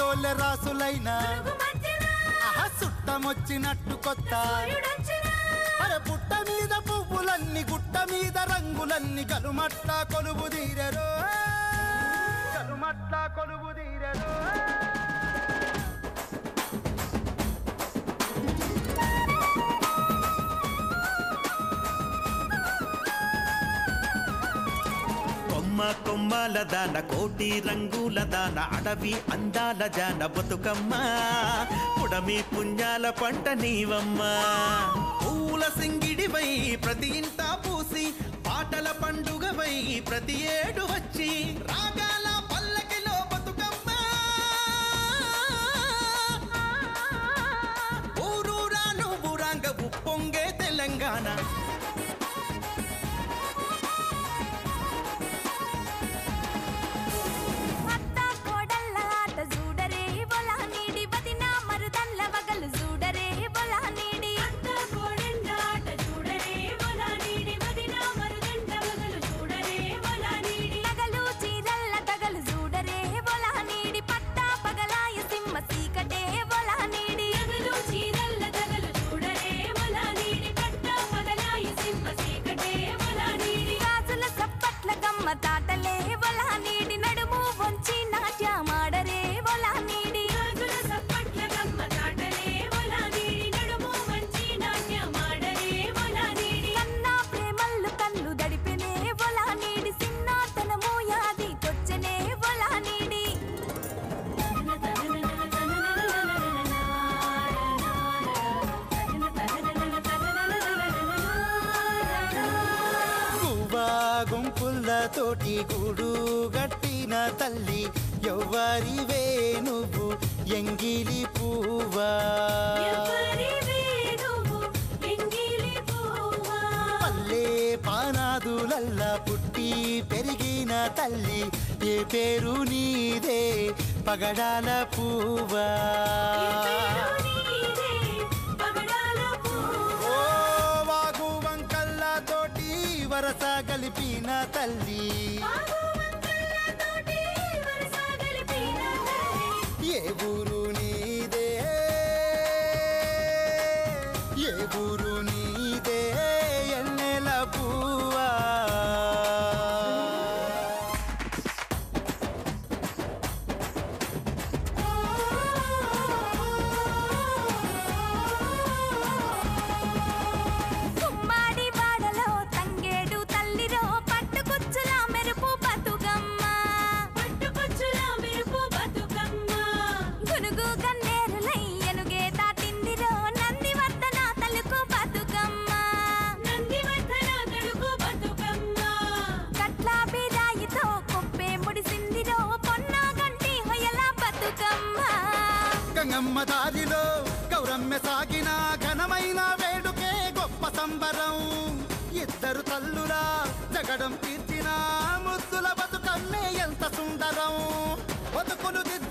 రాళ్ళోళ్ళ రాసులైన పురుగు మధ్యన ఆహా సుట్టమొచ్చినట్టు కొత్త సూర్యుడొచ్చిన అరే పుట్ట మీద పువ్వులన్నీ గుట్ట మీద రంగులన్నీ కలుమట్ల కొలువు తీరరో కలుమట్ల కొలువు తీరరో కొమ్మ కొమ్మల దాన కోటి రంగుల దాన అడవి అందాల జాన బతుకమ్మ పుడమి పుణ్యాల పంట నీవమ్మ పూల సింగిడివై ప్రతి ఇంట పూసి పాటల పండుగవై ప్రతి ఏడు వచ్చి రాగాల పల్లకిలో బతుకమ్మ ఊరూరా నువ్వు రంగ ఉప్పొంగే తెలంగాణ అత్త కోడళ్ళ ఆట చూడరే బొలా నీడి బతిన మరుదన్ల వగలు చూడరే బొలా నీడి అత్త కోడళ్ళ ఆట చూడరే బొలా నీడి బతిన మరుదండ వగలు చూడరే బొలా నీడి నగలు చీరల్ల తగలు చూడరే బొలా నీడి పట్ట పగలాయ సింహ సీకటే బొలా నీడి నగలు చీరల్ల తగలు చూడరే బొలా నీడి పట్ట పగలాయ సింహ సీకటే బొలా నీడి గాజుల సప్పట్ల గమ్మ తాటలే బొలా నీడి నడుము వంచి నాట్యమాడరే బొలా నీడి గాజుల సప్పట్ల గమ్మ తాటలే బొలా నీడి నడుము వంచి నాట్యమాడరే బొలా నీడి కన్నా ప్రేమల్లు కన్ను దడిపినే బొలా నీడి సిన్నాతనము యాది కొచ్చనే బొలా నీడి గువ్వా గుంపులతోటి గూడు గట్టిన తల్లి ఎవ్వరివే నువ్వు ఎంగిలి పువ్వా ఎవరివే నువ్వు ఎంగిలి పువ్వా పల్లె పానాదులల్ల పుట్టి పెరిగిన తల్లి ఏ పేరు నీదే పగడాల పువ్వా ఓ వాగు వంకల్లతోటి వరస కలిపిన తల్లి ఏ ఊరు నీదే ఏ ఊరు నీదే ఎన్నెల పువ్వా కుమ్మాడి వాడలో తంగేడు తల్లిరో పట్టుకుచ్చుల మెరుపు బతుకమ్మ పట్టుకుచ్చుల మెరుపు బతుకమ్మ గునుగు గన్నేరులై ఎనుగే తాటిందిరో నంది వర్ధన తలుకు బతుకమ్మ నంది వర్ధన తలుకు బతుకమ్మ కట్ల బిరాయితో కొప్పే ముడిసిందిరో పొన్న గంటి హొయల బతుకమ్మ గంగమ్మ దారిలో గౌరమ్మ సాగిన ఘనమైన వేడుకే గొప్ప సంబరం ఇద్దరు తల్లులా జగడం తీర్చిన ముద్దుల బతుకమ్మే ఎంత సుందరం బతుకులు దిద్దు